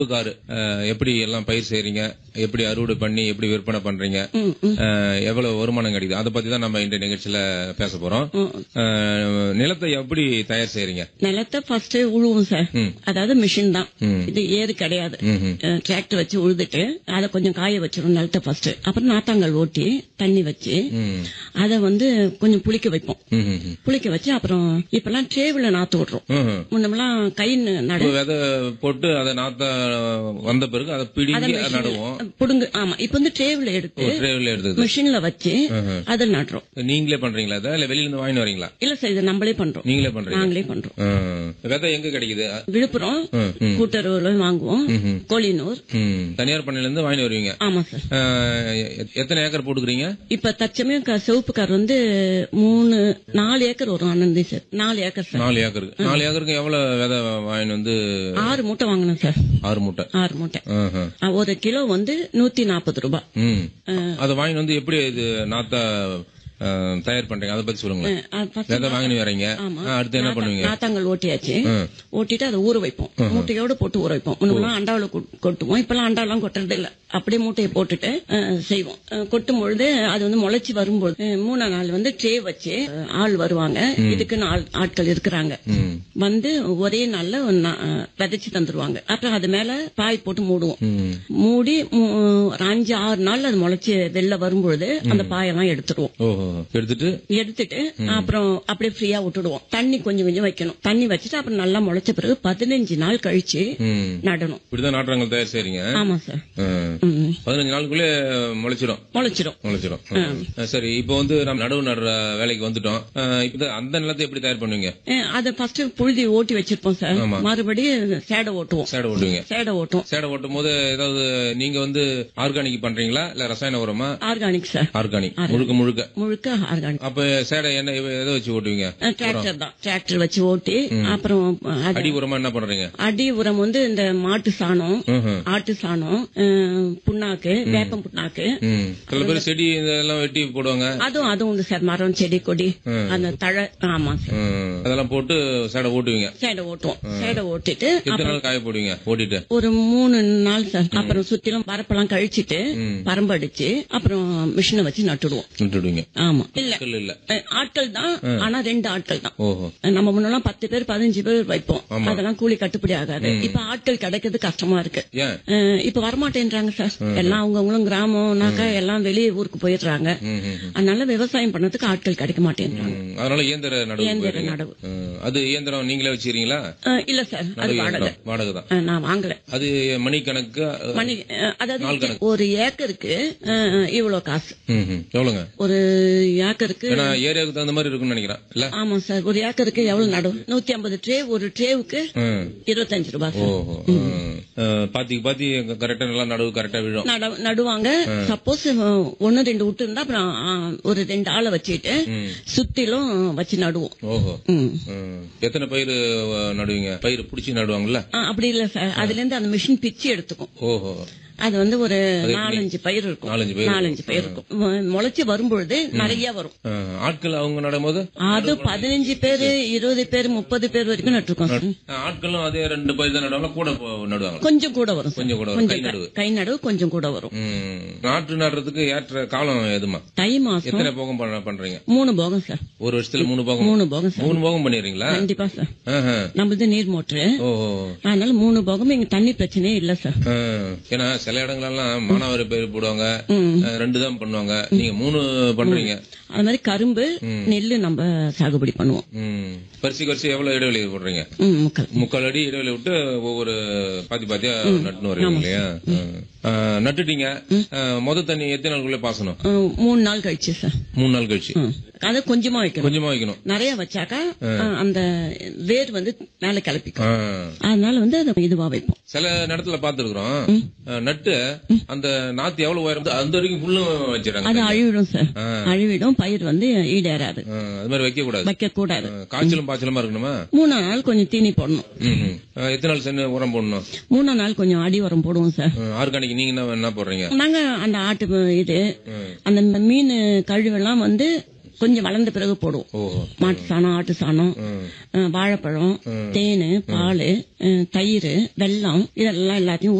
Car அஹ், எப்படி எல்லாம் பயிர் செய்றீங்க எப்படி அறுவடை பண்ணி எப்படி விற்பனை பண்றீங்க ம், ம், அஹ், எவ்வளவு வருமானம் கிடைக்குது அதை பத்தி தான் நம்ம இந்த நிகழ்ச்சியில பேச போறோம் ம். அஹ், நிலத்தை எப்படி தயார் செய்றீங்க நிலத்தை ஃபர்ஸ்ட் உழுவும் சார் ம். அதாவது மிஷின் தான் ம். இது ஏறு கிடையாது ம்ஹும். டிராக்டர் வச்சு உழுதுட்டு அதை கொஞ்சம் காய வச்சிரும் நிலத்தை ஃபர்ஸ்ட் அப்புறம் நாத்தாங்கல் ஓட்டி தண்ணி வச்சு ம். அதை வந்து கொஞ்சம் புளிக்க வைப்போம் ம், ம், ம். புளிக்க வச்சு அப்புறம் இப்பெல்லாம் ட்ரேவில் நாத்து விடுறோம் ம்ஹும். முன்னமெல்லாம் கை நட இப்ப விதை போட்டு அதை நாத்த வந்த பிறகு அதை பிடிங்கி அதை நடுவோம் புடுங்கு ஆமா இப்ப வந்து ட்ரேவில் எடுத்து ட்ரேவில் எடுத்தது மிஷின்ல வச்சு ம்ஹும். அதில் நடுறோம் நீங்களே பண்றீங்களா அதை இல்ல வெளியில இருந்து வாங்கிட்டு வரீங்களா இல்ல சார் இதை நம்மளே பண்றோம் நீங்களே பண்றீங்க நாங்களே பண்றோம் ம். விதை எங்க கிடைக்குது விழுப்புரம் ம், ம். கூட்டுறவுல வாங்குவோம் ம்ஹும். கோழினூர் ம். தனியார் பண்ணையில இருந்து வாங்கிட்டு வருவீங்க ஆமா சார் அஹ், எ- எத்தனை ஏக்கர் போட்டுக்கிறீங்க இப்ப தற்சமயம் க- சிவப்பு கார் வந்து மூணு நாலு ஏக்கர் வரும் ஆனந்தி சார் நாலு ஏக்கர் சார் நாலு ஏக்கருக்கு நாலு ஏக்கருக்கு எவ்வளவு விதை வாங்கிட்டு வந்து ஆறு மூட்டை வாங்கணும் சார் ஆறு மூட்டை ஆறு மூட்டை ஆஹா. அஹ் ஒரு கிலோ வந்து நூத்தி நாற்பது ரூபாய் ம் அதை வாங்கிட்டு வந்து எப்படி இது நாத்த அஹ், தயார் பண்றீங்க அதை பத்தி சொல்லுங்க அஹ் first விதை வாங்கிட்டு வரீங்க ஆமா. ஆ, அடுத்து என்ன பண்ணுவீங்க நாத்தாங்கல் ஓட்டியாச்சு ம். ஓட்டிட்டு அதை ஊற வைப்போம் மூட்டையோட போட்டு ஊற வைப்போம் முன்னெல்லாம் அண்டாவில கொ- கொட்டுவோம் இப்பெல்லாம் அண்டாவெல்லாம் கொட்டுறது இல்ல அப்படியே மூட்டையை போட்டுட்டு அஹ், செய்வோம் அஹ், கொட்டும் பொழுது அது வந்து முளைச்சு வரும்போது அஹ், மூணாம் நாள் வந்து ட்ரே வச்சு அஹ், ஆள் வருவாங்க இதுக்குன்னு ஆள் ஆட்கள் இருக்கிறாங்க ம். வந்து ஒரே நாள்ல ஒரு நா- அஹ், விதைச்சு தந்துருவாங்க அப்புறம் அது மேல பாய் போட்டு மூடுவோம் ம். மூடி மூ- ஒரு அஞ்சு ஆறு நாள் அது முளைச்சு வெளில வரும்பொழுது அந்த பாயெல்லாம் எடுத்துருவோம் ஓஹோ எடுத்துட்டு எடுத்துட்டு அப்புறம் அப்படியே ஃப்ரீயா விட்டுடுவோம் தண்ணி கொஞ்சம் கொஞ்சம் வைக்கணும் தண்ணி வச்சுட்டு அப்புறம் நல்லா முளைச்ச பிறகு பதினஞ்சு நாள் கழிச்சு ம். நடணும் இப்படிதான் நாட்டுறாங்க தயார் செய்றீங்க ஆமா சார் ம். ம். பதினஞ்சு நாளுக்குள்ளே முளைச்சிடும் முளைச்சிடும் முளைச்சிடும் அஹ், சரி இப்போ வந்து நம்ம நடவு நடுற வேலைக்கு வந்துட்டோம் அஹ், இப்ப அந்த நிலத்தை எப்படி தயார் பண்ணுவீங்க அஹ் அதை ஃபர்ஸ்ட் புழுதி ஓட்டி வச்சிருப்போம் சார் மறுபடியும் சேடை ஓட்டுவோம் சேடை ஓட்டுவீங்க சேடை ஓட்டுவோம் சேடை ஓட்டும் போது ஏதாவது நீங்க வந்து ஆர்கானிக் பண்றீங்களா இல்ல ரசாயன உரமா ஆர்கானிக் சார் ஆர்கானிக் முழுக்க முழுக்க முழுக்க ஆர்கானிக் அப்ப சேடை என்ன இவ- எதை வச்சு ஓட்டுவீங்க டிராக்டர் தான் டிராக்டர் வச்சு ஓட்டி அப்புறம் அது அடி உரமா என்ன பண்றீங்க அடி உரம் வந்து இந்த மாட்டு சாணம் ம்ஹும். ஆட்டு சாணம் அஹ், புண்ணாக்கு வேப்பம் புண்ணாக்கு ம். சில பேர் செடி இதெல்லாம் வெட்டி போடுவாங்க அதுவும் அதுவும் உண்டு சார் மரம் செடி கொடி அந்த தழை ஆமா சார் ம். அதெல்லாம் போட்டு சேடை ஓட்டுவீங்க சேடை ஓட்டுவோம் சேடை ஓட்டிட்டு எத்தனை நாள் காய போடுவீங்க ஓட்டிட்டு ஒரு மூணு நாள் சார் அப்புறம் சுத்திலும் பரப்பெல்லாம் கழிச்சிட்டு பரம்பு அடிச்சு அப்புறம் மிஷினை வச்சு நட்டுடுவோம் விட்டுடுவீங்க ஆமா இல்ல கல் இல்ல அஹ், ஆட்கள் தான் ஆனா ரெண்டு ஆட்கள் தான் ஓஹோ அஹ், நம்ம முன்னெல்லாம் பத்து பேர் பதினஞ்சு பேர் வைப்போம் அதெல்லாம் கூலி கட்டுப்படி ஆகாது இப்ப ஆட்கள் கிடைக்கிறது கஷ்டமா இருக்கு ஏன் அஹ், இப்ப வரமாட்டேன்றாங்க சார் எல்லாம் அவங்கவுங்களும் கிராமம்னாக்கா எல்லாம் வெளியே ஊருக்கு போயிடுறாங்க ம், ம், ம். அதனால விவசாயம் பண்ணதுக்கு ஆட்கள் கிடைக்க மாட்டேன்றாங்க ம். அதனால இயந்திர நடவு இயந்திர போயிடுறீங்க. நடவு ம். அது இயந்திரம் நீங்களே வச்சுக்கிறீங்களா அஹ், இல்ல சார் அது வாடகை வாடகை தான் அஹ், நான் வாங்கல அது மணிக்கணக்கு அஹ், மணி அஹ், அதாவது ஒரு ஏக்கருக்கு அஹ், இவ்வளவு காசு ம், ம். எவ்வளவுங்க ஒரு ஏக்கருக்கு ஏன்னா ஏரியாவுக்கு தகுந்த மாதிரி இருக்கும்னு நினைக்கிறேன் இல்ல ஆமா சார் ஒரு ஏக்கருக்கு எவ்வளவு நடும் நூத்தி ஐம்பது ட்ரே ஒரு ட்ரேவுக்கு ம். இருபத்தஞ்சு ரூபாய் சார் ஓஹோ ம். அஹ், பாத்திக்கு பாத்தி கரெக்டா நல்லா நடவு கரெக்டா விழும் நட- நடுவாங்க சப்போஸ் ஒன்னு ரெண்டு விட்டு இருந்தா அப்புறம் ஆ, ஒரு ரெண்டு ஆளை வச்சுட்டு சுத்திலும் வச்சு நடுவோம் ஓஹோ ம். ம். எத்தனை பயிர் அஹ், நடுவீங்க பயிர் புடிச்சு நடுவாங்கல்ல ஆ, அப்படி இல்ல சார் அதுல இருந்து அந்த மிஷின் பிச்சு எடுத்துக்கும் ஓஹோ அது வந்து ஒரு நாலஞ்சு பயிர் இருக்கும் நாலஞ்சு பயிர் நாலஞ்சு பயிர் இருக்கும் மு- முளைச்சு வரும்பொழுது நிறைய வரும் அஹ், ஆட்கள் அவங்க நடும்போது அது பதினஞ்சு பேரு இருபது பேர் முப்பது பேர் வரைக்கும் நட்டுருக்கோம் சார் அஹ், ஆட்களும் அதே ரெண்டு பயிர் தான் நடுவாங்க கூட போ- நடுவாங்க கொஞ்சம் கூட வரும் சார். கொஞ்சம் கூட வரும். கை கொஞ்சம் நடுவு. க- கை நடுவு கொஞ்சம் கூட வரும் ம். நாற்று நடுறதுக்கு ஏற்ற காலம் எதுமா தை மாசம் எத்தனை போகம் பண்ண- பண்றீங்க மூணு போகம் சார் ஒரு வருஷத்துல மூணு போகம் மூணு போகம் சார் மூணு போகம் பண்ணிடுறீங்களா கண்டிப்பா சார் ஆஹா. நம்மளது நீர் மோட்டரு ஓஹோ அதனால மூணு போகம் இங்க தண்ணி பிரச்சனையே இல்ல சார் ஆ. ஏன்னா சில இடங்களெல்லாம் மானாவாரி பயிர் போடுவாங்க ம். அஹ், ரெண்டு தான் பண்ணுவாங்க நீங்க மூணு பண்றீங்க அது மாதிரி கரும்பு நெல்லு நம்ம சாகுபடி பண்ணுவோம் ம். வரிசை வரிசை எவ்வளவு இடைவெளி போடுறீங்க ம், முக்கல் முக்கால் அடி இடைவெளி விட்டு ஒவ்வொரு பாத்தி பாத்தியா நட்டுன்னு வருவீங்க இல்லையா ஆ. நட்டுட்டீங்க ஆ, முத தண்ணி எத்தனை நாளுக்குள்ள பாசனம் ம், மூணு நாள் கழிச்சு சார் மூணு நாள் கழிச்சு ம். அதை கொஞ்சமா வைக்கணும் கொஞ்சமா வைக்கணும் நிறைய வச்சாக்கா ஆ, அந்த வேர் வந்து மேல கிளப்பிக்கும் ஆ. அதனால வந்து அதை இதுவா வைப்போம் சில இடத்துல பாத்துருக்கோம் நட்டு அந்த நாத்து எவ்வளவு உயரம் அந்த வரைக்கும் புல்லும் வச்சிடறாங்க அது அழிவிடும் சார் அழிவிடும் பயிர் வந்து ஈடேறாது ஆ, அது மாதிரி வைக்க கூடாது வைக்க கூடாது ஆ, காய்ச்சலும் பாய்ச்சலுமா இருக்கணுமா மூணாம் நாள் கொஞ்சம் தீனி போடணும் ம், ம். ஆ, எத்தனை நாள் சென்று உரம் போடணும் மூணாம் நாள் கொஞ்சம் அடி உரம் போடுவோம் சார் ஆர்கானிக் நீங்க என்ன என்ன போடுறீங்க நாங்க அந்த ஆட்டு இது அந்த மீன் கழிவெல்லாம் வந்து கொஞ்சம் வளர்ந்த பிறகு போடுவோம் ஓ மாட்டு சாணம் ஆட்டு சாணம் ம். அஹ், வாழைப்பழம் தேன் பால் தயிர் வெல்லம் இதெல்லாம் எல்லாத்தையும்